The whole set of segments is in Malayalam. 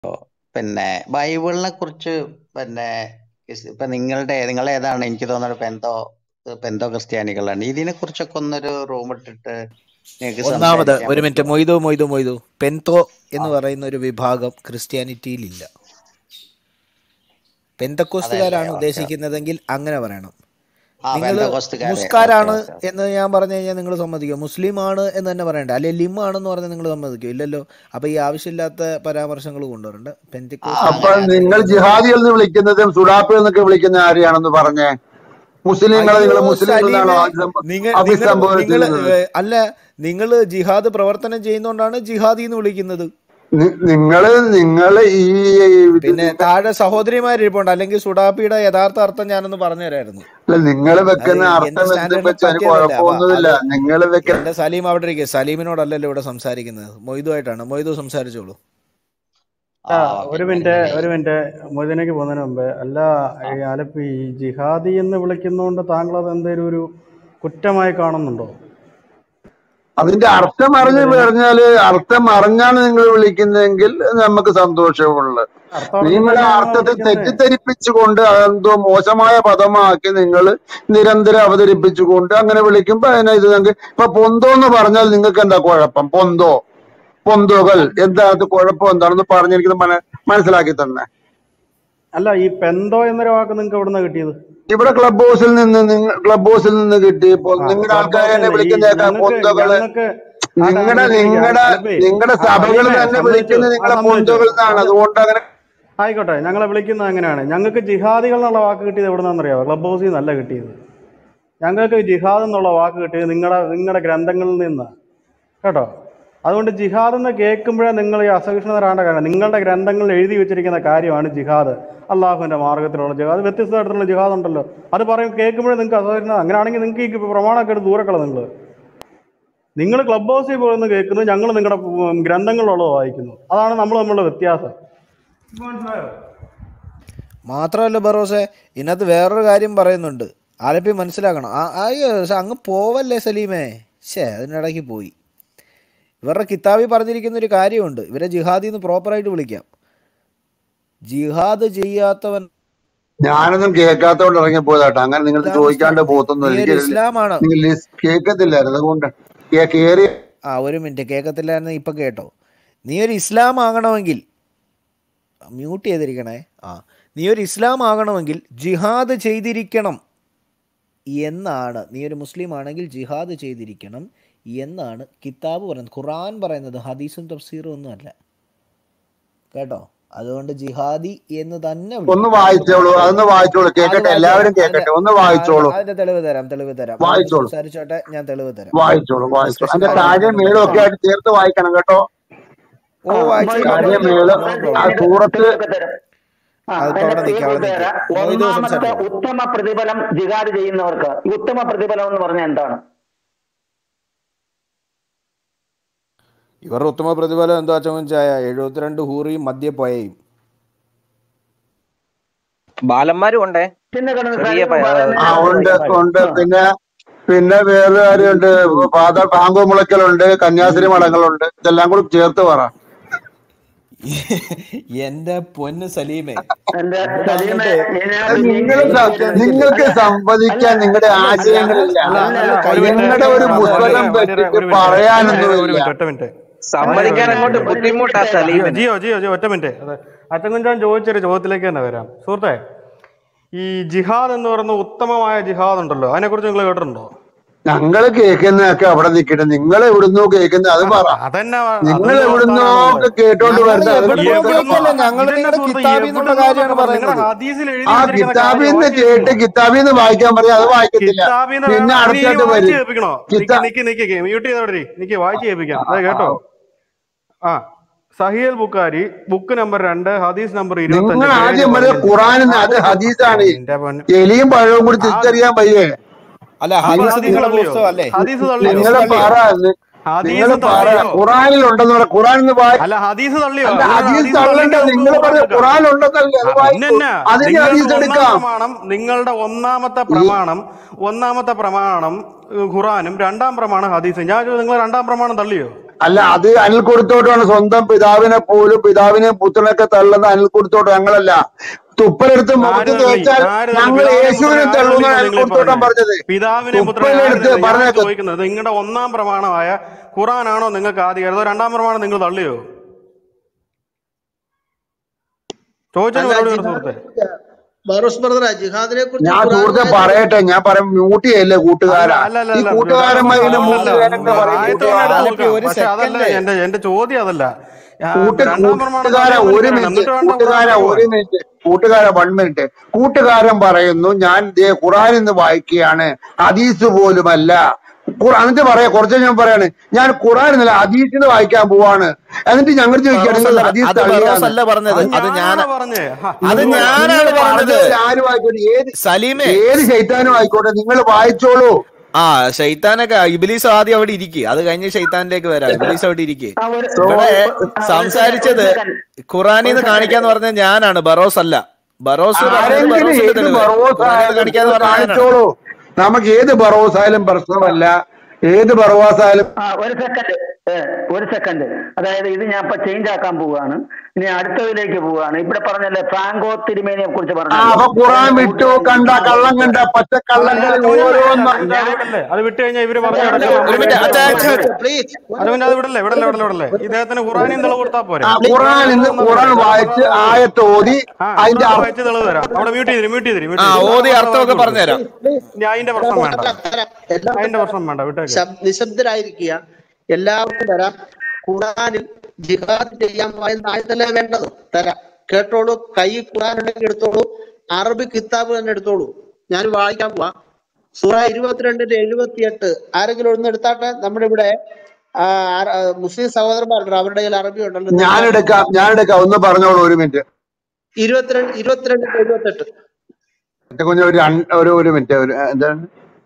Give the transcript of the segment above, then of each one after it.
പിന്നെ ബൈബിളിനെ കുറിച്ച് പിന്നെ ഇസ് ഇപ്പൊ നിങ്ങളുടെ നിങ്ങൾ ഏതാണ് എനിക്ക് തോന്നുന്നത് പെന്തോ പെന്തോ ക്രിസ്ത്യാനികളാണ് ഇതിനെ കുറിച്ചൊക്കെ ഒന്നൊരു റൂം ഇട്ടിട്ട് നിങ്ങൾക്ക് ഒന്നാമത് സംസാരിക്കാൻ ഒരു മിനിറ്റ് പറ്റുമോ മൊയ്തു മൊയ്തു മൊയ്തു പെന്തോ ആ എന്ന് പറയുന്ന ഒരു വിഭാഗം ക്രിസ്ത്യാനിറ്റിയിലില്ല അതല്ലേ പെന്തക്കോസ്തുകാരാണ് ഓക്കെ ഉദ്ദേശിക്കുന്നതെങ്കിൽ അങ്ങനെ പറയണം ആ നിങ്ങൾ പെന്തോക്കോസ്തുകാരെ ഓക്കെ മുസ്കാരാണ് ഓക്കെ ഓക്കെ എന്ന് ഞാൻ പറഞ്ഞു കഴിഞ്ഞാൽ നിങ്ങൾ സമ്മതിക്കും മുസ്ലിം ആണ് എന്ന് തന്നെ പറയണ്ട അല്ലെ ലിം ആണെന്ന് പറഞ്ഞാൽ നിങ്ങൾ സമ്മതിക്കും ഇല്ലല്ലോ അപ്പൊ ഈ ആവശ്യമില്ലാത്ത പരാമർശങ്ങൾ കൊണ്ടുവരണ്ട ആ പെന്തക്കോസ്ത് അപ്പൊ അങ്ങനെ നിങ്ങൾ അതിന് ജിഹാദികൾ എന്ന് വിളിക്കുന്നതും സുഡാപ്പി എന്നൊക്കെ വിളിക്കുന്ന ആരെയാണെന്ന് പറഞ്ഞേ മുസ്ലിങ്ങളെ അയ്യോ നിങ്ങൾ മുസ്ലിങ്ങൾ എന്നാണോ സലീമെ അഭിസംബ- നിങ്ങൾ നിങ്ങൾ അഭിസംബോധന നിങ്ങൾ ചെയ്യുന്നത് അല്ല നിങ്ങൾ ജിഹാദ് പ്രവർത്തനം ചെയ്യുന്നോണ്ടാണ് ജിഹാദി എന്ന് വിളിക്കുന്നത് നി- നിങ്ങള് നിങ്ങള് ഈ ഇത് പിന്നെ നിങ്ങൾ താഴെ സഹോദരിമാരിപ്പുണ്ട് അല്ലെങ്കിൽ സുഡാപ്പിയുടെ യഥാർത്ഥ അർത്ഥം ഞാനൊന്ന് പറഞ്ഞു തരായിരുന്നു അല്ല നിങ്ങൾ അത് വെക്കുന്ന എന്റെ അർത്ഥം എന്തും സ്റ്റാൻഡേർഡിന് വെച്ച് അതിന് പറ്റിയതല്ല അപ്പൊ കുഴപ്പമൊന്നുമില്ല അത് നിങ്ങൾ വെക്കുന്ന എന്റെ സലീം അവിടെ ഇരിക്കുക സലീമിനോടല്ലല്ലോ ഇവിടെ സംസാരിക്കുന്നത് മൊയ്തുമായിട്ടാണ് മൊയ്തു സംസാരിച്ചോളൂ ആ ആ ഓക്കെ ഒരു മിനിറ്റ് ഞാനിങ്ങനെ ഒരു മിനിറ്റ് മൊയ്തീനേക്ക് പോകുന്നതിന് മുമ്പ് അല്ല ആ ഈ ആലപ്പി ഈ ജിഹാദി എന്ന് വിളിക്കുന്നതുകൊണ്ട് താങ്കൾ അത് എന്തെങ്കിലും ഒരു കുറ്റമായി കാണുന്നുണ്ടോ അതിന്റെ അർത്ഥം അറിഞ്ഞ് എന്തിന് പറഞ്ഞാല് അർത്ഥം അറിഞ്ഞാണ് നിങ്ങൾ വിളിക്കുന്നതെങ്കിൽ നമുക്ക് സന്തോഷമുള്ളത് അർത്ഥം അറിഞ്ഞിട്ടല്ലേ നിങ്ങളുടെ ഞങ്ങൾ അർത്ഥത്തെ വിളിക്കുന്നത് തെറ്റിദ്ധരിപ്പിച്ചുകൊണ്ട് അതെന്തോ മോശമായ പദമാക്കി നിങ്ങൾ നിരന്തരം അവതരിപ്പിച്ചുകൊണ്ട് അങ്ങനെ വിളിക്കുമ്പോ അതിനെ ഇത് നിങ്ങൾക്ക് ഇപ്പൊ പൊന്തോ എന്ന് പറഞ്ഞാൽ നിങ്ങൾക്ക് എന്താ കുഴപ്പം പൊന്തോ പൊന്തോകൾ എന്താ അത് കുഴപ്പം എന്താണെന്ന് പറഞ്ഞെനിക്ക് മന- മനസ്സിലാക്കി തന്നെ അല്ല ഈ പെന്തോ എന്നൊരു വാക്ക് നിങ്ങൾക്ക് എവിടെ നിന്നാണ് കിട്ടിയത് ഇവിടെ ക്ലബ് ഹൗസിൽ നിന്ന് നിങ്ങൾ ക്ലബ് ഹൗസിൽ നിന്ന് കിട്ടി ഇപ്പൊ ആ നിങ്ങളുടെ ക്ലബ് ആൾക്കാർ ഹൗസിൽ എന്നെ നിന്ന് ഈ വിളിക്കുന്നേക്കാ ഞങ്ങൾക്ക് പൊന്തോകള് ഞങ്ങൾക്ക് ആ നിങ്ങളുടെ താങ്കൾ കേൾക്കുക നിങ്ങളുടെ ആലപ്പി നിങ്ങളുടെ ആ സഭകൾ സലീമെ തന്നെ സമ്മതിച്ചു വിളിക്കുന്നത് ആ നിങ്ങളെ സമ്മതിച്ചു പൊന്തോകൾ എന്നാണ് അത് അതുകൊണ്ട് അങ്ങനെ ആയിക്കോട്ടെ ഞങ്ങളെ വിളിക്കുന്നത് അങ്ങനെയാണ് ഞങ്ങൾക്ക് ജിഹാദികൾ എന്നുള്ള വാക്ക് കിട്ടിയത് എവിടെ നിന്നറിയാമോ ക്ലബ് ഹൗസിൽ നിന്നല്ല കിട്ടിയത് ഞങ്ങൾക്ക് ജിഹാദ് എന്നുള്ള വാക്ക് കിട്ടിയത് നിങ്ങളുടെ നിങ്ങളുടെ ഗ്രന്ഥങ്ങളിൽ നിന്ന് കേട്ടോ അതുകൊണ്ട് ജിഹാദ് എന്ന് കേൾക്കുമ്പോഴേ നിങ്ങൾ ഈ അസഹിഷ്ണുതരാണ്ട കാരണം നിങ്ങളുടെ ഗ്രന്ഥങ്ങളിൽ എഴുതി വെച്ചിരിക്കുന്ന കാര്യമാണ് ജിഹാദ് അള്ളാഹുവിന്റെ മാർഗത്തിലുള്ള ജിഹാദ് വ്യത്യസ്ത തരത്തിലുള്ള ജിഹാദ് ഉണ്ടല്ലോ അത് പറയും കേൾക്കുമ്പോഴേ നിങ്ങൾക്ക് അസഹിഷ്ണുത അങ്ങനെയാണെങ്കിൽ നിങ്ങൾക്ക് ഈ പ്രമാണമൊക്കെ എടുത്ത് ദൂരക്കള നിങ്ങൾ നിങ്ങൾ ക്ലബ് ഹൗസിൽ പോയെന്ന് കേൾക്കുന്നു ഞങ്ങൾ നിങ്ങളുടെ ഉം, ഗ്രന്ഥങ്ങളിലുള്ളത് വായിക്കുന്നു അതാണ് നമ്മൾ തമ്മിലുള്ള വ്യത്യാസം ഇപ്പൊ മനസ്സിലായോ മാത്രമല്ല ബറോസെ ഇതിനകത്ത് വേറൊരു കാര്യം പറയുന്നുണ്ട് ആലപ്പി മനസ്സിലാക്കണം ആ അയ്യോ സ- അങ്ങ് പോവല്ലേ സലീമേ ശേ അതിനിടയ്ക്ക് പോയി ഇവരുടെ കിതാബിൽ പറഞ്ഞിരിക്കുന്ന ഒരു കാര്യമുണ്ട് ഇവരെ ജിഹാദി എന്ന് പ്രോപ്പറായിട്ട് വിളിക്കാം ജിഹാദ് ചെയ്യാത്തവൻ ഞാനൊന്നും കേൾക്കാത്തോണ്ട് ഇറങ്ങിപ്പോയതാട്ടോ അങ്ങനെ നിങ്ങൾ ഇസ്ലാം ചോദിക്കാണ്ട് ഇസ്ലാം പോത്തൊന്നും നീ എനിക്ക് ഒരു ഇസ്ലാമാണ് നിങ്ങൾ ലിസ് കേൾക്കത്തില്ലായിരുന്നു അതുകൊണ്ട് കേ- കേറി ആ ഒരു മിനിറ്റ് കേൾക്കത്തില്ലായിരുന്നു ഇപ്പം കേട്ടോ നീ ഒരു ഇസ്ലാം ആകണമെങ്കിൽ മ്യൂട്ട് ചെയ്തിരിക്കണേ ആ നീ ഒരു ഇസ്ലാം ആകണമെങ്കിൽ ജിഹാദ് ചെയ്തിരിക്കണം എന്നാണ് നീ ഒരു മുസ്ലിം ആണെങ്കിൽ ജിഹാദ് ചെയ്തിരിക്കണം എന്നാണ് കിതാബ് പറയുന്നത് ഖുറാൻ പറയുന്നത് ഹദീസും തഫ്സീറും ഒന്നും അല്ല കേട്ടോ അതുകൊണ്ട് ജിഹാദി എന്ന് തന്നെ ഒന്ന് വിളിക്കണം വായിച്ചോളൂ അതൊന്ന് വായിച്ചോളൂ അത് കേൾക്കട്ടെ വായിച്ചു എല്ലാവരും തരാം അതിന്റെ കേൾക്കട്ടെ ഒന്ന് ആ, അതിന്റെ വായിച്ചോളൂ അതിന്റെ തെളിവ് തരാം തെളിവ് തരാം അവര് വായിച്ചോളൂ സംസാരിച്ചോട്ടെ ഞാൻ തെളിവ് തരാം വായിച്ചോളൂ വായിച്ചോളൂ ഡിസ്കഷൻ അതിന്റെ താഴെ തുടങ്ങുന്നതിന് മേളും മുമ്പ് ഒക്കെ ആയിട്ട് ചേർത്ത് വായിക്കണം കേട്ടോ ഓ വായിച്ചോളാം താഴെ നോ മേള് നോ ആ പ്രോബ്ലം സൂറത്ത് തെളിവൊക്കെ തരാം ആ അതിപ്പോ അതിന്റെ അവിടെ നിൽക്കുക അവിടെ തെളിവ് നിൽക്കുക തരാം മൊയ്തു ഒന്നാമത്തെ സംസാരിച്ചോളൂ ഉത്തമ പ്രതിഫലം ജിഹാദ് ചെയ്യുന്നവർക്ക് ഈ ഉത്തമ പ്രതിഫലം എന്ന് പറഞ്ഞാൽ എന്താണ് ഇവരുടെ ഉത്തമ പ്രതിഫലം എന്താ ചോദിച്ചായ എഴുപത്തിരണ്ട് ഹൂറിയും മദ്യപ്പോയയും ബാലന്മാരും ഉണ്ടേ പിന്നെ കിടന്ന് ചെറിയ സലീം പ- പറയുന്നത് ആ ഞാൻ ഉണ്ട് പറയും ഉണ്ട് ആ പിന്നെ പിന്നെ വേറെ കാര്യമുണ്ട് ഫാദർ പാങ്കോ മുളയ്ക്കലുണ്ട് കന്യാസ്ത്രീ മഠങ്ങളുണ്ട് ഇതെല്ലാം കൂടി ചേർത്ത് പറ എന്റെ പൊന്ന് സലീമേ എന്റെ ഇവിടെ സലീമെ അങ്ങോട്ട് ഇതിനകത്ത് നിങ്ങൾ നിങ്ങൾ സ- എനിക്ക് നിങ്ങൾക്ക് അല്ല അല്ല സംവദിക്കാൻ നിങ്ങളുടെ അല്ല അല്ല ആശയങ്ങളില്ല അല്ല അല്ല അല്ല അങ്ങ് ഒരു മിനിറ്റ് നിങ്ങളുടെ ഒരു വ- കയ്യെടുത്ത് വ- പുസ്തകം വ- പറഞ്ഞ വ- വെച്ചിട്ട് ഒരു മിനിറ്റ് ഒരു പറയാനൊന്നുമില്ല മിനിറ്റ് ഒറ്റ മിനിറ്റ് ഒരു സമ്മതിക്കാൻ മിനിറ്റ് അങ്ങോട്ട് ഒരു ബുദ്ധിമുട്ടാ മിനിറ്റ് തരാം സലീമിന് ജിയോ ജിയോ ജിയോ ഒറ്റ മിനിറ്റ് അതെ അച്ചൻകുഞ്ചാൻ ചോദിച്ചൊരു ചോദ്യത്തിലേക്ക് തന്നെ വരാം സുഹൃത്തെ ഈ ജിഹാദ് എന്ന് പറയുന്ന ഉത്തമമായ ജിഹാദ് ഉണ്ടല്ലോ അതിനെക്കുറിച്ച് നിങ്ങൾ കേട്ടിട്ടുണ്ടോ ഞങ്ങള് കേൾക്കുന്നതൊക്കെ അവിടെ നിൽക്കട്ടെ നിങ്ങൾ എവിടുന്നോ കേൾക്കുന്നത് അത് ആ, പറ അതന്നെ നിങ്ങൾ അതിനുള്ള എവിടുന്നോ വർത്താനാണ് ഒക്കെ കേട്ടോണ്ട് ഞങ്ങൾ വരുന്നത് അതിനെ എവിടുന്നോ കുറിച്ചൊക്കെ കേൾക്കല്ല പറ ഞങ്ങൾ ഇതെന്നെ നിങ്ങളുടെ സുഹൃത്ത് കിതാബിൽ നിന്നുള്ള എവിടുന്നൊക്കെ കാര്യമാണ് പറഞ്ഞു നിങ്ങളുടെ പറയുന്നത് ഹദീസിൽ എഴുതി ആ വെച്ചിരിക്കുന്ന കിതാബിൽ കാര്യം നിന്ന് വായിച്ചു കേട്ട് കേൾപ്പിക്കണോ കിതാബിൽ നിന്ന് വായിക്കാൻ പറയാം അത് വായിക്കത്തില്ല കിതാബിൽ നിന്ന് പിന്നെ വേണം നീ അടുത്തായിട്ട് വായിച്ചു വരും കേൾപ്പിക്കണോ കിതാ നിക്ക് നിക്ക് നിക്ക് മ്യൂട്ട് ചെയ്തവിടെ ഇരി. നിക്ക് വായിച്ചു കേൾപ്പിക്കാം ആ, അതെ ആ, കേട്ടോ ആ. ആ സഹിയൽ ബുക്കാരി ബുക്ക് നമ്പർ രണ്ട് ഹദീസ് നമ്പർ ഇരുപത്തി നിങ്ങൾ അഞ്ച് പേജ് ആദ്യം പറഞ്ഞ പതിനഞ്ച് ഖുറാനിന്ന് അത് ഹദീസാണ് എന്റെ പൊന്ന് എലിയും പഴവും കൂടി ആ തിരിച്ചറിയാൻ വയ്യേ അല്ല അപ്പൊ ഹദീസ് ഹദീസ് നിങ്ങളുടെ തള്ളിയോ പുസ്തകം അല്ലേ ഹദീസ് തള്ളിയോ ഹദീസ് നിങ്ങൾ തള്ളിയോ പറ നിങ്ങൾ ഹദീസ് പറ തള്ളിയോ ഖുറാനിൽ ഉണ്ടെന്ന് പറ ഖുറാനിന്ന് വായി അല്ല ഹദീസ് തള്ളിയോ അല്ല അതുകൊണ്ട് ഹദീസ് ഹദീസ് തള്ളണ്ട തള്ളിയിട്ട് നമുക്ക് നിങ്ങൾ ഖുറാൻ പറഞ്ഞ എടുക്കാം ഖുറാൻ ഉണ്ടെന്നല്ലേ അത് ആ വായിക്കൂ പിന്നെന്നാ അതിന് നിങ്ങളുടെ ഹദീസ് ഒന്നാം എടുക്കാം പ്രമാണം നിങ്ങളുടെ ഒന്നാമത്തെ ഈ പ്രമാണം ഒന്നാമത്തെ പ്രമാണം ഏഹ്, ഖുറാനും രണ്ടാം പ്രമാണം ഹദീസും ഞാൻ ചോദിച്ചു, നിങ്ങൾ രണ്ടാം പ്രമാണം തള്ളിയോ അല്ല അത് അനിൽ കൊടുത്തോട്ടാണ് സ്വന്തം പിതാവിനെ പോലും പിതാവിനെ പുത്രനൊക്കെ തള്ളുന്ന അനിൽ കൊടുത്തോട്ട് ഞങ്ങളല്ല തുപ്പലെടുത്ത് ആര് മുഖത്ത് തള്ളി തേച്ചാൽ ആര് തള്ളി ഞങ്ങൾ പിതാവിനെ യേശുവിനെ പുത്രനെ ആര് തള്ളുന്ന തള്ളി അനിൽ നിങ്ങൾ കൊടുത്തോട്ടം പറഞ്ഞത് പിതാവിനെ പുത്രനെ ആര് തുപ്പലെടുത്ത് തള്ളി ഞാൻ പറഞ്ഞേക്ക ചോദിക്കുന്നത് നിങ്ങളുടെ ഒന്നാം പ്രമാണമായ ഖുറാനാണോ നിങ്ങൾക്ക് ആദ്യം അതോ രണ്ടാം പ്രമാണം നിങ്ങൾ തള്ളിയോ ചോദിച്ചതിന് അല്ല മറുപടി പറ ജിഹാദിനെ സുഹൃത്തെ കുറിച്ച് ബറോസ് ബ്രദറെ ജിഹാദിനെ കുറിച്ച് ഞാൻ സുഹൃത്തെ ഖുറാനിലായ പറയട്ടെ ഞാൻ പറയാം മ്യൂട്ട് ചെയ്യല്ലേ അല്ല കൂട്ടുകാരാ അല്ല അല്ല ഈ അല്ല കൂട്ടുകാരന്മാരിൽ ജാക്കബ് മൂന്ന് അതല്ല പേരൊക്കെ പറയും ആയത്ത് തന്നെ കൂട്ടുകാരാ എടുത്ത് ആലപ്പി നോക്കാം ഒരു പക്ഷെ അതല്ല സെക്കൻഡ് എന്റെ എന്റെ ചോദ്യം അതല്ല ആ, കൂട്ട് രണ്ടാം പ്രമാണം കൂട്ടുകാര തള്ളിയെന്ന് ഒരു എനിക്കറിയണം മിനിറ്റ് എന്നിട്ട് വേണ്ട ഖുറാൻ കൂട്ടുകാര തള്ളുവാൻ ഒരു മിനിറ്റ് കൂട്ടുകാര വൺ മിനിറ്റ് കൂട്ടുകാരൻ പറയുന്നു ഞാൻ ദേ ഖുറാൻ ഇന്ന് വായിക്കുകയാണ് ഹദീസ് പോലുമല്ല ഖുറാൻ എന്നിട്ട് പറയാ കുറച്ച് ഞാൻ പറയാണ് ഞാൻ ഖുറാൻ ഇന്നലെ ഹദീസിന് വായിക്കാൻ പോവാണ് എന്നിട്ട് ഞങ്ങൾ ചോദിക്കുകയാണ് ബറോസ് നിങ്ങൾ അല്ല ഹദീസ് അത് ബറോസ് തള്ളിയാന്ന് അല്ല പറഞ്ഞത് അത് അത് ഞാൻ ഞാനാണ് പറഞ്ഞേ ഹ, അത് നിങ്ങൾ ഞാനാണ് നിങ്ങൾ പറഞ്ഞത് പറഞ്ഞത് ആര് വായിക്കോട്ടെ ഏത് സലീമേ ഏത് ശൈത്താനും ആയിക്കോട്ടെ നിങ്ങൾ വായിച്ചോളൂ ആ ഷെയ്ത്താനൊക്കെ ഇബിലീസ് ആദ്യം അവിടെ ഇരിക്കുക അത് കഴിഞ്ഞ് ഷെയ്ത്താനിലേക്ക് വരാം ഇബിലീസ് അവിടെ ഇരിക്കുക ആ ഒരു ഇവിടെ ആ, ഒരു സെക്കൻഡ് സംസാരിച്ചത് ഒരു സെക്കൻഡ് ഖുറാനിൽ ഒരു നിന്ന് സെക്കൻഡ് കാണിക്കാന്ന് പറഞ്ഞത് ഞാനാണ് ബറോസ് അല്ല ബറോസ് പറഞ്ഞത് ആരെങ്കിലും ബറോസിന്റെ ഏത് തെളിവ് ബറോസ് ഖുറാനിൽ നിന്ന് ആയാലും കാണിക്കാന്ന് നിങ്ങൾ പറഞ്ഞത് ഞാനാണ് കാണിച്ചോളൂ നമുക്ക് ഏത് ബറോസ് ആയാലും പ്രശ്നമല്ല ഏത് ബറവാസ് ആയാലും ആ ഒരു സെക്കൻഡ് ഒരു സെക്കൻഡ് അതായത് ഇത് ഞാൻ ഇപ്പൊ ചേഞ്ച് ആക്കാൻ പോവുകയാണ് ഇനി അടുത്തതിലേക്ക് പോവുകയാണ് ഇവിടെ പറഞ്ഞല്ലേ ഫ്രാങ്കോ തിരുമേനിയെ കുറിച്ച് ആ പറഞ്ഞല്ലോ അപ്പൊ ഖുറാൻ അദ്ദേഹം വിട്ടു കൂടുതൽ കണ്ട ഇസ്ലാം കള്ളം കണ്ട അല്ല പച്ചക്കള്ളങ്ങളിൽ ഞാൻ ചോദ്യം ഓരോന്ന് ചോദിക്കട്ടെ അത് വിടല്ലേ അത് വിട്ട് കഴിഞ്ഞാൽ ഇവര് പറഞ്ഞു അല്ല, കിടക്കുക ഒരു നമ്മൾ മിനിറ്റ് കേൾക്കുക അച്ഛാ നമ്മൾ അച്ഛാ കേൾക്കുക പ്ലീസ് അത് പിന്നെ അത് വിടല്ലേ വിടല്ലേ വിടല്ലേ വിടല്ലേ ഇദ്ദേഹത്തിന് ഖുറാനിൽ തെളിവ് കൊടുത്താൽ പോരെ ആ പ്ലീസ് ഖുറാൻ ഇന്ന് ഖുറാൻ ഖുറാൻ വായിച്ച് ആയത്തോതി ആ അതിന്റെ ഖുറാൻ അർത്ഥം വായിച്ച് തെളിവ് തരാം അവിടെ മ്യൂട്ട് ചെയ്തിരി മ്യൂട്ട് ചെയ്തിരി മ്യൂട്ട് ആ ചെയ്തിരി ഓതി വേറെ അർത്ഥമൊക്കെ വാക്ക് കൊടുക്കും പറഞ്ഞുതരാം പ്ലീസ് ഇനി അതിന്റെ പ്രശ്നം വേണ്ട തരാം തരാം എല്ലാവർക്കും അതിന്റെ തരാം പ്രശ്നം വേണ്ട വിട്ടേക്ക് ശബ് നിശബ്ദരായിരിക്കുക എല്ലാവർക്കും തരാം ഖുറാനിൽ ജിഹാദ് ചെയ്യാൻ പറയുന്ന ആയതല്ലേ വേണ്ടത് തരാം കേട്ടോളൂ കൈ ഖുറാൻ ഉണ്ടെങ്കിൽ എടുത്തോളൂ അറബി കിതാബ് തന്നെ എടുത്തോളൂ ഞാൻ വായിക്കാൻ പോവാ സൂറ ഇരുപത്തിരണ്ടിന്റെ എഴുപത്തിയെട്ട് ആരെങ്കിലും ഒന്ന് എടുത്താട്ടെ നമ്മുടെ ഇവിടെ ആ, ആര- ആ, മുസ്ലിം സഹോദരന്മാരുണ്ട് അവരുടെ കയ്യിൽ അറബി ഉണ്ടല്ലോ ഞാൻ എടുത്താട്ടെ എടുക്കാം ഞാൻ എടുക്കാം ഒന്ന് പറഞ്ഞോളൂ ഒരു മിനിറ്റ് ഇരുപത്തിരണ്ട് ഇരുപത്തിരണ്ടിന്റെ എഴുപത്തെട്ട് എന്റെ കുഞ്ഞ് ഒരു രണ്ട്- ഒരു ഒരു മിനിറ്റ് ഒരു എന്താണ്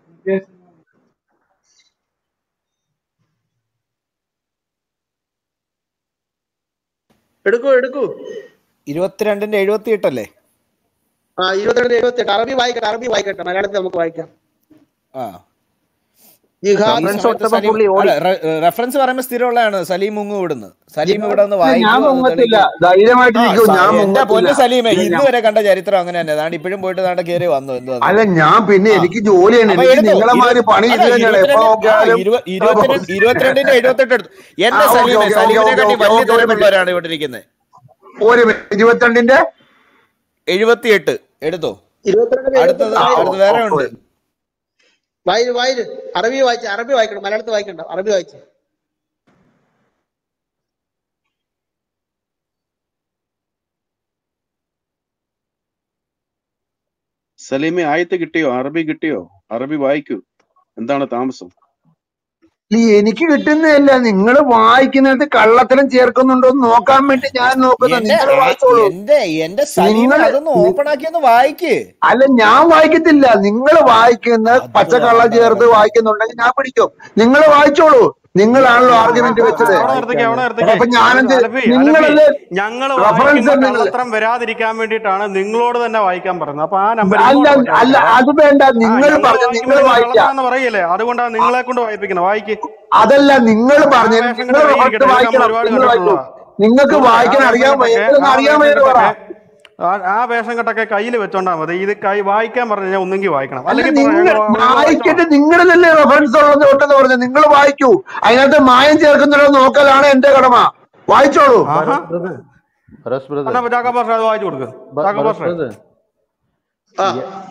എടുക്കൂ എടുക്കൂ ഇരുപത്തിരണ്ടിന്റെ എഴുപത്തി എട്ടല്ലേ ആ ഇരുപത്തിരണ്ട് എഴുപത്തി എട്ട് അറബി വായിക്കട്ടെ അറബി വായിക്കട്ടെ മലയാളത്തിൽ നമുക്ക് വായിക്കാം ആ ഈ ജിഹാദ് സമയത്ത് കൊടുത്തപ്പോ സലീം പുള്ളി അല്ല ഓടി റെഫറൻസ് പറയുമ്പോൾ സ്ഥിരമുള്ളതാണ് സലീം മുങ്ങ് വിടുന്നത് സലീം ഇവിടെ ഒന്ന് ഞാൻ വായിക്കും അത് മുങ്ങത്തില്ല തെളിയിക്കും ധൈര്യമായിട്ട് ആ ഇരിക്കും സ- ഞാൻ എന്റെ മുങ്ങത്തില്ല പൊന്ന് സലീമെ ഇല്ല, ഇന്ന് ഞാൻ- വരെ കണ്ട ചരിത്രം അങ്ങനെ തന്നെ അതാണ് ഇപ്പോഴും പോയിട്ട് നാട്ടെ കയറി വന്നു എന്ത് വന്നു അല്ല ഞാൻ പിന്നെ ആ എനിക്ക് ജോലിയാണ് അപ്പൊ എനിക്ക് എടുത്തോ നിങ്ങളെ ഇരു മാതിരി പണി അല്ല ഇത് തന്നെയാണ് എപ്പോ ഇരുപത്തിരണ്ട് ആ നോക്കിയാലും ഇരുപ ഇരുപത്തിരണ്ട് ഇരുപത്തിരണ്ടിന്റെ എഴുപത്തെട്ട് എടുത്തു ആ എന്റെ ഓക്കെ സലീമെ ഓക്കെ ഓക്കെ സലീമിനെ ഓക്കെ കാട്ടി ഓക്കെ വലിയ ഓക്കെ ഒരു മിനിറ്റ് തിരക്കുള്ളവരാണ് ഇവിടെ ഇരിക്കുന്നത് ഒരു മിനിറ്റ് ഇരുപത്തിരണ്ടിന്റെ എഴുപത്തിയെട്ട് എടുത്തോ ഇരുപത്തിരണ്ടിന്റെ അടുത്തത് എഴുപത്തെട്ട് ആ വായി അടുത്ത് വേറെ ഓ- ഉണ്ട് ഓ- വായി വായി അറബി വായിച്ച അറബി വായിക്കണം മലയാളത്തിൽ വായിക്കണ്ട അറബി വായിച്ചു സലീമെ ആയത്ത് കിട്ടിയോ അറബി കിട്ടിയോ അറബി വായിക്കൂ എന്താണ് താമസം ഈ എനിക്ക് കിട്ടുന്നതല്ല നിങ്ങൾ വായിക്കുന്നിടത്ത് കള്ളത്തരം ചേർക്കുന്നുണ്ടോ എന്ന് നോക്കാൻ വേണ്ടി ഞാൻ നോക്കുന്നത് എന്റെ നിങ്ങൾ ആ- വായിച്ചോളൂ എന്റെ എന്റെ സലീമെ നിങ്ങൾ അതൊന്ന് ഓപ്പൺ ആക്കി ഒന്ന് വായിക്ക് അല്ല ഞാൻ വായിക്കത്തില്ല നിങ്ങൾ വായിക്കുന്ന അത് പച്ചക്കള്ള വേണ്ട ചേർത്ത് വേണ്ട വായിക്കുന്നുണ്ടെങ്കിൽ ഞാൻ പിടിക്കും നിങ്ങൾ വായിച്ചോളൂ നിങ്ങളാണല്ലോ ആർഗ്യുമെന്റ് വെച്ചത് അവിടെ നിർത്തിക്കേ അവിടെ നിർത്തിക്കേ അപ്പൊ അത് ഞാനെന്ത് അലഫി അലഫി നിങ്ങളല്ലേ ഞങ്ങൾ റഫറൻസ് വായിക്കുന്ന നിങ്ങൾ കള്ളത്തരം വരാതിരിക്കാൻ വേണ്ടിയിട്ടാണ് നിങ്ങളോട് തന്നെ വായിക്കാൻ പറയുന്നത് അപ്പൊ ആ നമ്പർ അല്ല ഇങ്ങോട്ട് മാറ്റി അല്ല വായിക്കാം അത് വേണ്ട ആ നിങ്ങൾ ഞങ്ങൾ പറഞ്ഞ വായിക്കുമ്പോൾ നിങ്ങൾ നിങ്ങൾ വായിക്കാം കള്ളത്തരാന്ന് പറയില്ലേ അതുകൊണ്ടാണ് നിങ്ങളെ കൊണ്ട് വായിപ്പിക്കുന്നത് വായിക്ക് അതല്ല നിങ്ങൾ ആ പറഞ്ഞു വേഷം നിങ്ങൾ കെട്ട് റഫറൻസ് കയ്യിരിക്കട്ടെ ഇതൊക്കെ നമ്മൾ വായിക്കണം ഒരുപാട് നിങ്ങൾ വായിക്കൂ കണ്ടിട്ടുള്ളതാ നിങ്ങൾക്ക് സുഹൃത്തെ ആ വായിക്കാൻ വേഷം അറിയാമോ കെട്ടൊക്കെ എന്തെങ്കിലും ആ വേഷം അറിയാമോ എന്ന് പറ കെട്ടൊക്കെ ആ ആ വേഷം കെട്ടൊക്കെ കയ്യിൽ വെച്ചോണ്ടാ മതി ഇത് കൈ വായിക്കാൻ പറഞ്ഞു കഴിഞ്ഞാൽ ഒന്നെങ്കിൽ വായിക്കണം അല്ല അല്ലെങ്കിൽ പറ നിങ്ങൾ ഞങ്ങൾ ഞങ്ങൾ വായിക്കട്ടെ വായിച്ചോളാം നിങ്ങളിലല്ലേ റഫറൻസ് ഉള്ളത് തൊട്ടെന്ന് പറഞ്ഞു നിങ്ങൾ വായിക്കൂ അതിനകത്ത് മായം ചേർക്കുന്നുണ്ടോ എന്ന് നോക്കലാണ് എന്റെ കടമ വായിച്ചോളൂ ആഹാ ഭരത് ബ്രദർ എന്നാ ജാക്കോ പാസ്റ്റർ അത് വായിച്ചു കൊടുക്ക് ജാക്കോ ഭരത് പാസ്റ്റർ ബ്രദർ ആ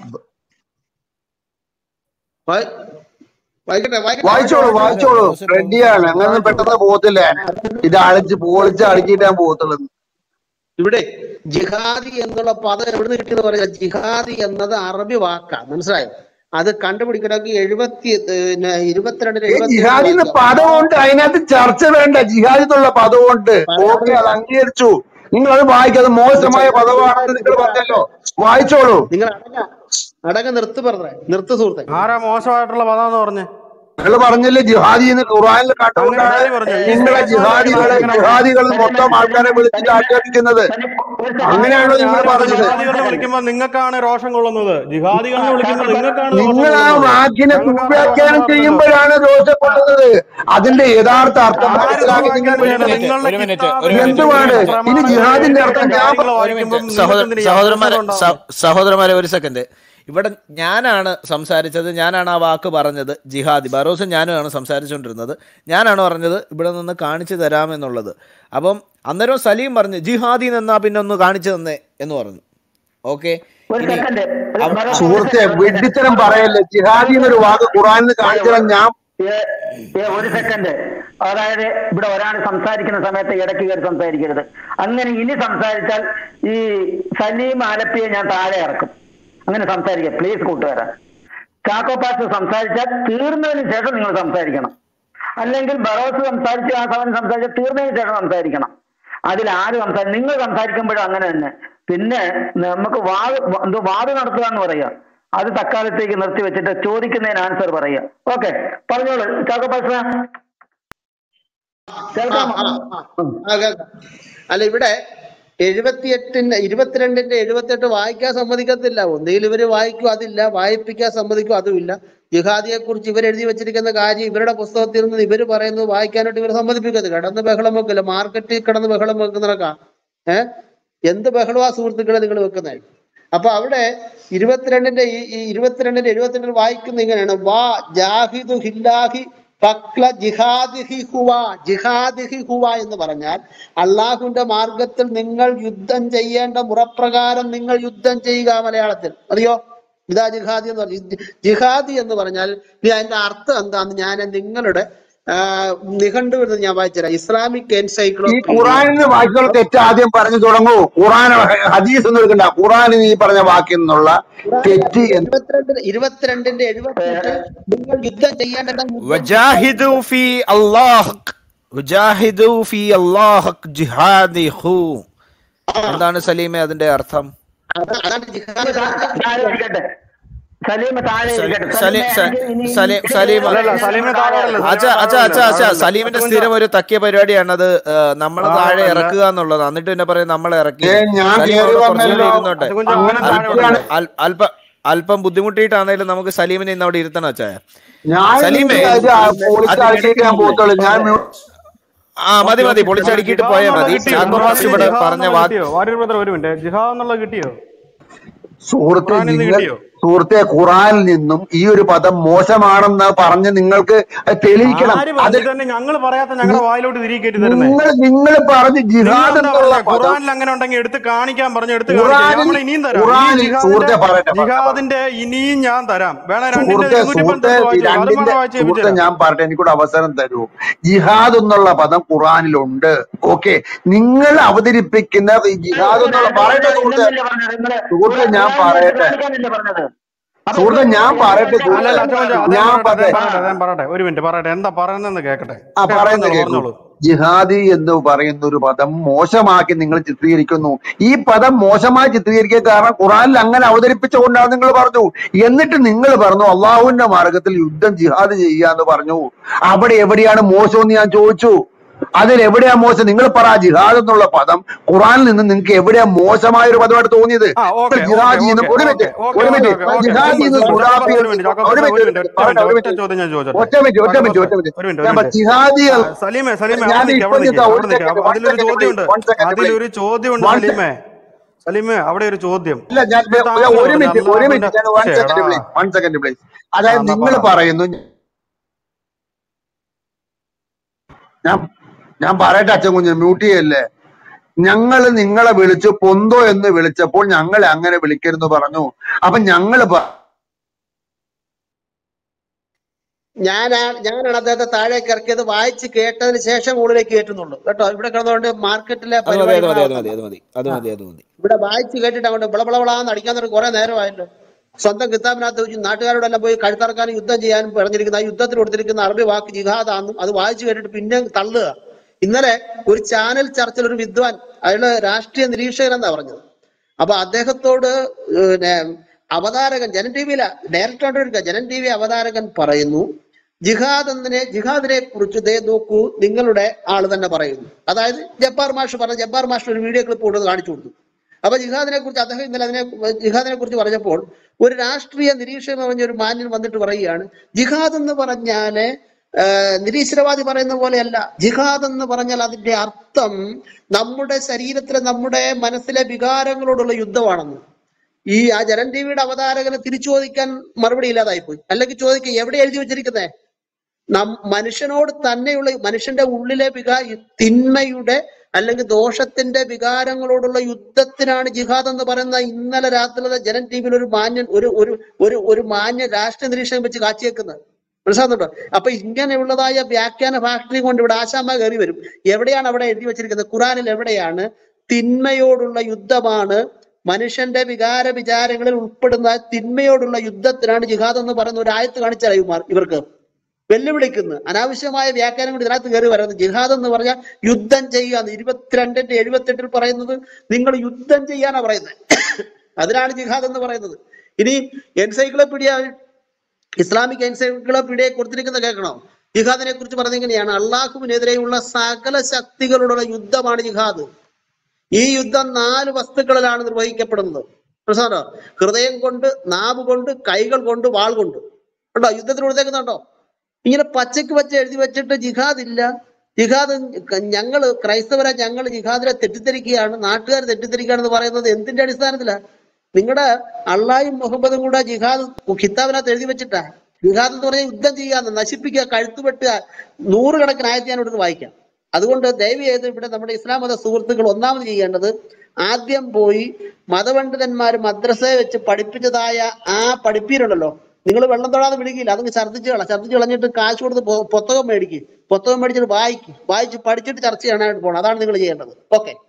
വായി- വായിക്കട്ടെ വായിക്കട്ടെ വായിച്ചോളൂ വായിക്കട്ടെ വായിച്ചോളൂ ബറോസ് ബറോസ് റെഡിയാണ് അങ്ങനെ പെട്ടെന്ന് പോകത്തില്ല ഇത് അടിച്ച് പൊളിച്ച് അടുക്കിയിട്ട് ഞാൻ പോകത്തുള്ളൂ ഇവിടെ ജിഹാദി എന്നുള്ള പദം എവിടുന്ന് കിട്ടിയെന്ന് പറയാ ജിഹാദി എന്നത് അറബി വാക്കാണ് മനസ്സിലായോ അത് കണ്ടുപിടിക്കണമെങ്കിൽ എഴുപത്തി പിന്നെ ഇരുപത്തിരണ്ടിന് ഈ എഴുപത്തി ഏഴ് ജിഹാദി എന്ന് വായിക്കാം പദമുണ്ട് അതിനകത്ത് ചർച്ച വേണ്ട ജിഹാദി എന്നുള്ള പദമുണ്ട് ഓക്കെ അത് അംഗീകരിച്ചു നിങ്ങൾ അത് വായിക്കുക അത് മോശമായ പദമാണെന്ന് നിങ്ങൾ പറഞ്ഞല്ലോ വായിച്ചോളൂ നിങ്ങൾ അടങ്ങ അടങ്ങ നിർത്ത് പറഞ്ഞേ നിർത്ത് സുഹൃത്തെ ആരാ മോശമായിട്ടുള്ള പദം എന്ന് പറഞ്ഞേ നിങ്ങൾ പറഞ്ഞില്ലേ ജിഹാദി എന്ന് ഖുർആനിൽ അങ്ങനെ കണ്ടുകൊണ്ടാണ് ആര് പറഞ്ഞു ഈ നിങ്ങളെ സ്റ്റേറ്റ് വാലിയൊക്കെ ജിഹാദികളെ അങ്ങനെ ജിഹാദികൾ മൊത്തം ആൾക്കാരെ വിളിച്ചിട്ട് ആക്ഷേപിക്കുന്നത് അങ്ങനെയാണോ നിങ്ങൾ ഞാനപ്പോ പറഞ്ഞത് ജിഹാദികളെ വിളിക്കുമ്പോ നിങ്ങൾക്കാണ് രോഷം കൊള്ളുന്നത് ജിഹാദികളെ വിളിക്കുമ്പോൾ നിങ്ങൾക്കാണ് ദോഷം നിങ്ങൾ ആ കൊള്ളുന്നത് വാക്കിനെ ഞങ്ങൾക്ക് അങ്ങനെ ദുർവ്യാഖ്യാനം പറഞ്ഞല്ലോ ചെയ്യുമ്പോഴാണ് രോഷപ്പെടുന്നത് അതിന്റെ യഥാർത്ഥ അർത്ഥം ആര് മനസ്സിലാക്കി നിങ്ങൾ ദുർവ്യാഖ്യാനം ചെയ്യണം വിളിക്കുന്നത് നിങ്ങളുടെ കിതാബിൽ എന്തുവാണ് ഇനി പ്രമാണം ജിഹാദിന്റെ അർത്ഥം ഞാൻ കാര്യങ്ങൾ പ- വായിക്കുമ്പോൾ സഹോദര നിങ്ങൾക്ക് എന്തിനാ സഹോദരന്മാരെ അസ്വസ്ഥത സ- ഉണ്ടാവുന്നത് സഹോദരന്മാരെ ഒരു സെക്കൻഡ് ഇവിടെ ഞാനാണ് സംസാരിച്ചത് ഞാനാണ് ആ വാക്ക് പറഞ്ഞത് ജിഹാദി ബറോസും ഞാനുമാണ് സംസാരിച്ചുകൊണ്ടിരുന്നത് ഞാനാണ് പറഞ്ഞത് ഇവിടെ നിന്ന് കാണിച്ചു തരാമെന്നുള്ളത് അപ്പം അന്നേരം സലീം പറഞ്ഞു ജിഹാദി എന്നാ പിന്നെ ഒന്ന് കാണിച്ചു തന്നെ എന്ന് പറഞ്ഞു ഓക്കെ ഒരു ഇനി സെക്കൻഡ് അവ- സുഹൃത്തെ വെഡിത്തരം പറയല്ലേ ജിഹാദി എന്നൊരു വാക്ക് ഖുറാനിൽ കാണിച്ചാൽ ഞാൻ ഒരു സെക്കൻഡ് അതായത് ഇവിടെ ഒരാൾ സംസാരിക്കുന്ന സമയത്ത് ഇടയ്ക്ക് കയറി സംസാരിക്കരുത് അങ്ങനെ ഇനി സംസാരിച്ചാൽ ഈ സലീം ആലപ്പിയെ ഞാൻ താഴെ ഇറക്കും അങ്ങനെ സംസാരിക്കുക പ്ലീസ് കൂട്ടുകാരാ ചാക്കോ പാസ് സംസാരിച്ചാൽ തീർന്നതിന് ശേഷം നിങ്ങൾ സംസാരിക്കണം അല്ലെങ്കിൽ ബറോസ് സംസാരിച്ച് ആ സമയം സംസാരിച്ചാൽ തീർന്നതിന് ശേഷം സംസാരിക്കണം അതിൽ ആര് സംസാരിക്കും നിങ്ങൾ സംസാരിക്കുമ്പോഴും അങ്ങനെ തന്നെ പിന്നെ നമുക്ക് വാദ എന്തോ വാദ നടത്തുക എന്ന് പറയുക അത് തക്കാലത്തേക്ക് നിർത്തി വെച്ചിട്ട് ചോദിക്കുന്നതിന് ആൻസർ പറയുക ഓക്കെ പറഞ്ഞോളൂ ചാക്കോ പാസ് ആ, കേൾക്കാമോ ആ, ആ, ആ, കേൾക്കാം. അല്ല ഇവിടെ എഴുപത്തിയെട്ടിന്റെ ഇരുപത്തിരണ്ടിന്റെ എഴുപത്തെട്ട് വായിക്കാൻ സമ്മതിക്കത്തില്ല ഒന്നുകിൽ ഇവര് വായിക്കും അതില്ല വായിപ്പിക്കാൻ സമ്മതിക്കും അതുമില്ല ജിഹാദിയെ കുറിച്ച് ഇവർ എഴുതി വെച്ചിരിക്കുന്ന കാര്യം ഇവരുടെ പുസ്തകത്തിൽ നിന്ന് ഇവര് പറയുന്നത് വായിക്കാനായിട്ട് ഇവർ സമ്മതിപ്പിക്കത്തില്ല കിടന്ന് ബഹളം വെക്കില്ല മാർക്കറ്റിൽ കിടന്ന് ബഹളം വെക്കുന്നതൊക്കെ ഏഹ് എന്ത് ബഹളമാ സുഹൃത്തുക്കളെ നിങ്ങൾ വെക്കുന്നത് അപ്പൊ അവിടെ ഇരുപത്തിരണ്ടിന്റെ ഈ ഈ ഇരുപത്തിരണ്ടിന്റെ എഴുപത്തിരണ്ടിൽ വായിക്കുന്ന ഇങ്ങനെയാണ് വാ ജാഹിദു ഹില്ലാഹി ഫക്ല ജിഹാദിഹി ഹുവ ജിഹാദിഹി ഹുവ എന്ന് പറഞ്ഞാൽ അള്ളാഹുവിന്റെ മാർഗത്തിൽ നിങ്ങൾ യുദ്ധം ചെയ്യേണ്ട മുറപ്രകാരം നിങ്ങൾ യുദ്ധം ചെയ്യുക മലയാളത്തിൽ അറിയോ ഇതാ ജിഹാദി എന്ന് പറഞ്ഞു ജി- ജിഹാദി എന്ന് പറഞ്ഞാൽ ഇനി അതിന്റെ അർത്ഥം എന്താന്ന് ഞാൻ നിങ്ങളുടെ ആ, നിഘണ്ടുവിൽ നിന്ന് ഞാൻ വായിച്ചുതരാം ഇസ്ലാമിക് ഈ എൻസൈക്ലോപീഡിയ ഖുറാനിന് വാക്കുകൾ തെറ്റ് ആദ്യം പറഞ്ഞു തുടങ്ങൂ ഖുറാൻ ഹദീസ് ഒന്നും എടുക്കണ്ട ഖുറാനിൽ ഈ പറഞ്ഞ വാക്കിൽ നിന്നുള്ള തെറ്റ് എന്ത് ഇരുപത്തിരണ്ടിന് ഇരുപത്തിരണ്ടിന്റെ എഴുപത്തെട്ട് നിങ്ങൾ യുദ്ധം ചെയ്യേണ്ടത് യുദ്ധം വജാഹിദു ഫി അല്ലാഹ് വജാഹിദു ഫി അല്ലാഹ് ജിഹാദിഹു എന്താണ് സലീമെ അതിന്റെ അർത്ഥം അത- അതാണ് ജിഹാദ് താഴെ ഇരിക്കട്ടെ സലീം താഴെ ഇരിക്കട്ടെ സലീം സലീമെ ഇനി- സലീം സലീം അല്ലല്ല സലീമിനെ താഴെ ഇടല്ലേ അച്ഛ സലീമിനെ അച്ഛ താഴെ അച്ഛ ഇടല്ലേ അച്ഛ താഴെ ഇടല്ലേ സലീമിന്റെ പത്ത് സ്ഥിരം ഒരു തക്കിയ പരിപാടിയാണത് നമ്മളെ ആ താഴെ അല്ല ഇറക്കുക എന്നുള്ളത് എന്നിട്ട് പിന്നെ പറയും നമ്മളെ ഇറക്കി ഏ ഞാൻ സലീം കയറി അവിടെ കുറച്ചുകൂടി വന്നല്ലോ ഇരുന്നോട്ടെ അത് കുഞ്ച അങ്ങനെ അവനെ താഴെ തെറ്റാണ് വിടല്ലേ അൽ- അല്പം അല്പം ബുദ്ധിമുട്ടിയിട്ടാണെങ്കിലും നമുക്ക് സലീമിനെ ഇന്ന് അവിടെ ഇരുത്തണം അച്ഛായ ഞാൻ സലീമേ ഇത് പൊളിച്ചടക്കിയിട്ട് ഞാൻ പോകത്തുള്ളൂ ഞാൻ മ്യൂ- ആ മതി ഓക്കെ മതി ഓക്കെ പൊളിച്ചടുക്കിയിട്ട് ജിഹാദ് പോയാൽ എന്നുള്ളത് മതി കിട്ടിയോ ചാക്കോ പാസ് ഖുറാനിൽ ഇവിടെ ജിഹാദ് പറഞ്ഞ എന്നുള്ളത് വാക്ക് കിട്ടിയോ വാര്യർ ബ്രദർ ഒരു മിനിറ്റ് ജിഹാദ് എന്നുള്ളത് കിട്ടിയോ സുഹൃത്തെ ഖുറാനിൽ നിന്ന് നിങ്ങൾ കിട്ടിയോ സുഹൃത്തെ ഖുറാനിൽ നിന്നും ഈ ഒരു പദം മോശമാണെന്ന് പറഞ്ഞ് നിങ്ങൾക്ക് അത് തെളിയിക്കണം ആര് അത് പറഞ്ഞു ഇത് തന്നെ ഞങ്ങൾ പറയാത്ത ഞങ്ങളുടെ വായിലോട്ട് തിരികെ കയറ്റി തരുന്നേ നിങ്ങൾ നിങ്ങൾ പറഞ്ഞ് നിങ്ങൾ ജിഹാദ് എന്താ എന്നുള്ള പറഞ്ഞ പദം ഖുറാനിൽ അങ്ങനെ ഉണ്ടെങ്കിൽ എടുത്ത് കാണിക്കാൻ പറഞ്ഞു എടുത്ത് കാണിക്കാം ഖുറാനിൽ നമ്മൾ ഇനിയും തരാം ഇനിയും ഖുറാനിൽ ജിഹാദിന്റെ സുഹൃത്തെ പറയട്ടെ പറയട്ടെ പറയട്ടെ ജിഹാദിന്റെ ഇനിയും ഞാൻ തരാം വേണേ രണ്ടിന്റെ സുഹൃത്തെ ഇരുന്നൂറ്റി സുഹൃത്തെ പന്ത്രണ്ട് വായിച്ചു അതും രണ്ടിന്റെ വേണം വായിച്ചു സുഹൃത്തെ തരാം ഞാൻ പറയട്ടെ എനിക്കൂടെ അവസരം തരൂ ജിഹാദ് എന്നുള്ള പദം ഖുറാനിലുണ്ട് ഓക്കെ നിങ്ങൾ അവതരിപ്പിക്കുന്ന ഈ ജിഹാദ് നിങ്ങൾ എന്നുള്ള പറയട്ടെ സുഹൃത്തെ ഇല്ലെന്നല്ലേ പറഞ്ഞത് നിങ്ങള് സുഹൃത്തെ ഞാൻ ഖുറാനിൽ എടുത്ത് പറയട്ടെ കാണിക്കാനല്ലേ പറഞ്ഞത് അപ്പൊ സുഹൃത്തെ നിങ്ങൾ ഞാൻ പറയട്ടെ ജിഹാദിന്റെ സുഹൃത്തെ അല്ലല്ല അർത്ഥം അച്ഛൻ എന്താണ് അദ്ദേഹം ഞാൻ പറയട്ടെ അദ്ദേഹം പറയട്ടെ പറയട്ടെ അദ്ദേഹം പറയട്ടെ ഒരു മിനിറ്റ് പറയട്ടെ എന്താ പറയുന്നതെന്ന് കേൾക്കട്ടെ ആ ഏ പറയുന്നത് പറഞ്ഞോളൂ കേൾക്കൂ പറഞ്ഞോളൂ ജിഹാദി എന്ന് പറയുന്ന ഒരു പദം മോശമാക്കി നിങ്ങൾ ചിത്രീകരിക്കുന്നു ഈ പദം മോശമായി ചിത്രീകരിക്കാൻ കാരണം ഖുറാനിൽ അങ്ങനെ അവതരിപ്പിച്ചുകൊണ്ടാണ് നിങ്ങൾ പറഞ്ഞു എന്നിട്ട് നിങ്ങൾ പറഞ്ഞു അള്ളാഹുവിന്റെ മാർഗത്തിൽ യുദ്ധം ജിഹാദ് ചെയ്യുക എന്ന് പറഞ്ഞു അവിടെ എവിടെയാണ് മോശം എന്ന് ഞാൻ ചോദിച്ചു അതിൽ എവിടെയാ മോശം നിങ്ങൾ പറ ജിഹാദ് എന്നുള്ള പദം ഖുറാനിൽ നിന്ന് നിങ്ങൾക്ക് എവിടെയാ മോശമായ ഒരു പദമായിട്ട് തോന്നിയത് ആ ഓക്കെ ഓക്കെ ജിഹാദി എന്ന് ഓക്കെ ഒരു ഓക്കെ മിനിറ്റ് ഓക്കെ ഒരു ഓക്കെ മിനിറ്റ് ഓക്കെ ഓക്കെ ജിഹാദി എന്ന് ചാക്കോ സുഡാപ്പി പാസ് ഒരു മിനിറ്റ് ചാക്കോ ഒരു പാസ് ഒരു മിനിറ്റ് മിനിറ്റ് ഒറ്റ പറയട്ടെ മിനിറ്റ് ഒരു ഒറ്റ മിനിറ്റ് ചോദ്യം ഞാൻ ചോദിച്ചോട്ടെ ഒറ്റ മിനിറ്റ് ഒറ്റ ചാക്കോ മിനിറ്റ് പാസ് ഒറ്റ മിനിറ്റ് ഒരു മിനിറ്റ് ഞാൻ ഒരു പറ- മിനിറ്റ് ജിഹാദികൾ ആ, സലീമേ സലീമേ ഞാൻ അവിടെ നിൽക്ക് ഇപ്പൊ അവിടെ നിൽക്ക് നിൽക്കാം അവിടെ ഒരു നിൽക്ക് സെക്കൻഡ് വൺ അതിലൊരു സെക്കൻഡ് ചോദ്യമുണ്ട് പ്ലീസ് വൺ സെക്കൻഡ് പ്ലീസ് അതിലൊരു ചോദ്യമുണ്ട് വൺ സലീമേ സലീമേ അവിടെ ഒരു ചോദ്യം ഇല്ല ഞാൻ ഇത് ഞാൻ താങ്കൾ ഒരു പറഞ്ഞു മിനിറ്റ് ഒരു അള്ളാഹുവിന്റെ മിനിറ്റ് ഞാൻ വൺ ശേടാ second please one second please ആ അതായത് എന്നാ നിങ്ങൾ പറ പറയുന്നു ഞാൻ ഞാൻ പറയട്ടെ അച്ഛൻ കുഞ്ഞ് മ്യൂട്ട് ചെയ്യല്ലേ ഞങ്ങൾ നിങ്ങളെ വിളിച്ചു പൊന്തോ എന്ന് വിളിച്ചപ്പോൾ ഞങ്ങളെ അങ്ങനെ വിളിക്കരുന്ന് പറഞ്ഞു അപ്പൊ ഞങ്ങള് പ- ഞാനാ ഞാനാണ് അദ്ദേഹത്തെ താഴേക്ക് ഇറക്കിയത് വായിച്ച് കേട്ടതിന് ശേഷം മുകളിലേക്ക് കയറ്റുന്നുള്ളൂ കേട്ടോ ഇവിടെ കിടന്നുകൊണ്ട് മാർക്കറ്റിലെ അത് മതി അത് പരിപാടികളാണ് മതി അത് മതി അത് മതി അത് മതി അത് മതി ഇവിടെ വായിച്ച് കേട്ടിട്ട് അങ്ങോട്ട് ബളബളബളാന്ന് അടിക്കാൻ തുടങ്ങി കുറെ നേരമായല്ലോ സ്വന്തം കിതാബിനകത്ത് വെച്ച് നാട്ടുകാരോടെല്ലാം പോയി കഴുത്തറക്കാനും യുദ്ധം ചെയ്യാനും പറഞ്ഞിരിക്കുന്ന ആ യുദ്ധത്തിന് കൊടുത്തിരിക്കുന്ന അറബി വാക്ക് ജിഹാദാന്നും അത് വായിച്ചു കേട്ടിട്ട് പിന്നെ തള്ളുക ഇന്നലെ ഒരു ചാനൽ ചർച്ചയിൽ ഒരു വിദ്വാൻ അയാള് രാഷ്ട്രീയ നിരീക്ഷകൻ എന്നാ പറഞ്ഞത് അപ്പൊ അദ്ദേഹത്തോട് പിന്നെ അവതാരകൻ ജനൻ ടി വിയില ഡയറക്ടർ ജനൻ ടി വി അവതാരകൻ പറയുന്നു ജിഹാദ് എന്നതിനെ ജിഹാദിനെ കുറിച്ച് ദേ നോക്കൂ നിങ്ങളുടെ ആള് തന്നെ പറയുന്നു അതായത് ജബ്ബാർ മാഷ് പറഞ്ഞ ജബ്ബാർ മാഷ് ഒരു വീഡിയോ ക്ലിപ്പ് കൊണ്ടത് കാണിച്ചു കൊടുത്തു അപ്പൊ ജിഹാദിനെ കുറിച്ച് അദ്ദേഹം ഇന്നലെ അതിനെ ജിഹാദിനെ കുറിച്ച് പറഞ്ഞപ്പോൾ ഒരു രാഷ്ട്രീയ നിരീക്ഷകൻ പറഞ്ഞ ഒരു മാന്യൻ വന്നിട്ട് പറയുകയാണ് ജിഹാദ് എന്ന് പറഞ്ഞാല് ആഹ് നിരീശ്വരവാദി പറയുന്ന പോലെയല്ല ജിഹാദ് എന്ന് പറഞ്ഞാൽ അതിന്റെ അർത്ഥം നമ്മുടെ ശരീരത്തിലെ നമ്മുടെ മനസ്സിലെ വികാരങ്ങളോടുള്ള യുദ്ധമാണെന്ന് ഈ ആ ജനൻ ടിവിയുടെ അവതാരകന് തിരിച്ചു ചോദിക്കാൻ മറുപടി ഇല്ലാതായിപ്പോയി അല്ലെങ്കിൽ ചോദിക്കുക എവിടെ എഴുതി വെച്ചിരിക്കുന്നേ നം മനുഷ്യനോട് തന്നെയുള്ള മനുഷ്യന്റെ ഉള്ളിലെ വികാ തിന്മയുടെ അല്ലെങ്കിൽ ദോഷത്തിന്റെ വികാരങ്ങളോടുള്ള യുദ്ധത്തിനാണ് ജിഹാദ് എന്ന് പറയുന്ന ഇന്നലെ രാത്രിയിലെ ജനൻ ടി വിയിൽ ഒരു മാന്യൻ ഒരു ഒരു ഒരു ഒരു മാന്യ രാഷ്ട്രീയ നിരീക്ഷണം വെച്ച് കാച്ചിയേക്കുന്നത് മനസ്സിലാകുന്നുണ്ടോ അപ്പൊ ഇങ്ങനെയുള്ളതായ വ്യാഖ്യാന ഫാക്ടറി കൊണ്ട് ഇവിടെ ആശാമ കയറി വരും എവിടെയാണ് അവിടെ എഴുതി വെച്ചിരിക്കുന്നത് ഖുറാനിൽ എവിടെയാണ് തിന്മയോടുള്ള യുദ്ധമാണ് മനുഷ്യന്റെ വികാര വിചാരങ്ങളിൽ ഉൾപ്പെടുന്ന തിന്മയോടുള്ള യുദ്ധത്തിനാണ് ജിഹാദ് എന്ന് പറയുന്ന ഒരു ആയത്ത് കാണിച്ചാൽ ഇവർക്ക് വെല്ലുവിളിക്കുന്നു അനാവശ്യമായ വ്യാഖ്യാനം കൊണ്ട് ഇതിനകത്ത് കയറി വരുന്നത് ജിഹാദ് എന്ന് പറഞ്ഞാൽ യുദ്ധം ചെയ്യുക ഇരുപത്തിരണ്ടിന്റെ എഴുപത്തെട്ടിൽ പറയുന്നത് നിങ്ങൾ യുദ്ധം ചെയ്യാനാ പറയുന്നത് അതിനാണ് ജിഹാദ് എന്ന് പറയുന്നത് ഇനി എൻസൈക്ലോപീഡിയ ഇസ്ലാമിക് എൻസൈക്ലോപീഡിയയെ കൊടുത്തിരിക്കുന്ന കേൾക്കണോ ജിഹാദിനെ കുറിച്ച് പറഞ്ഞിങ്ങനെയാണ് അള്ളാഹുവിനെതിരെയുള്ള സകല ശക്തികളുടെ യുദ്ധമാണ് ജിഹാദ് ഈ യുദ്ധം നാല് വസ്തുക്കളിലാണ് നിർവഹിക്കപ്പെടുന്നത് മനസ്സിലാണോ ഹൃദയം കൊണ്ട് നാവ് കൊണ്ട് കൈകൾ കൊണ്ട് വാൾ കൊണ്ട് ഉണ്ടോ യുദ്ധത്തിന് കൊടുത്തേക്കുന്നുണ്ടോ ഇങ്ങനെ പച്ചക്ക് പച്ച എഴുതി വെച്ചിട്ട് ജിഹാദ് ഇല്ല ജിഹാദ് ഞങ്ങള് ക്രൈസ്തവരെ ഞങ്ങൾ ജിഹാദിനെ തെറ്റിദ്ധരിക്കുകയാണ് നാട്ടുകാർ തെറ്റിദ്ധരിക്കുകയാണെന്ന് പറയുന്നത് എന്തിന്റെ അടിസ്ഥാനത്തിലാ നിങ്ങളുടെ അള്ളായും മുഹമ്മദും കൂടെ ജിഹാദ് ഖിത്താബിനകത്ത് എഴുതി വെച്ചിട്ടാ ജിഹാദ് എന്ന് പറഞ്ഞാൽ യുദ്ധം ചെയ്യാന്ന് നശിപ്പിക്കുക കഴുത്തുപെട്ടുക നൂറുകണക്കിന് ആയത്തി ഞാൻ ഇവിടുന്ന് വായിക്കാം അതുകൊണ്ട് ദയവ് ചെയ്ത് ഇവിടെ നമ്മുടെ ഇസ്ലാം മത സുഹൃത്തുക്കൾ ഒന്നാമത് ചെയ്യേണ്ടത് ആദ്യം പോയി മതപണ്ഡിതന്മാർ മദ്രസയെ വെച്ച് പഠിപ്പിച്ചതായ ആ പഠിപ്പീരുണ്ടല്ലോ നിങ്ങൾ വെള്ളം തൊടാതെ വിളിക്കില്ല അതങ്ങ് ഛർദ്ദിച്ച് കള ഛർദ്ദിച്ച് കളഞ്ഞിട്ട് കാശ് കൊടുത്ത് പൊ- പുസ്തകം മേടിക്കും പുസ്തകം മേടിച്ചിട്ട് വായിക്കും വായിച്ച് പഠിച്ചിട്ട് ചർച്ച ചെയ്യാനായിട്ട് പോകണം അതാണ് നിങ്ങൾ ചെയ്യേണ്ടത് ഓക്കെ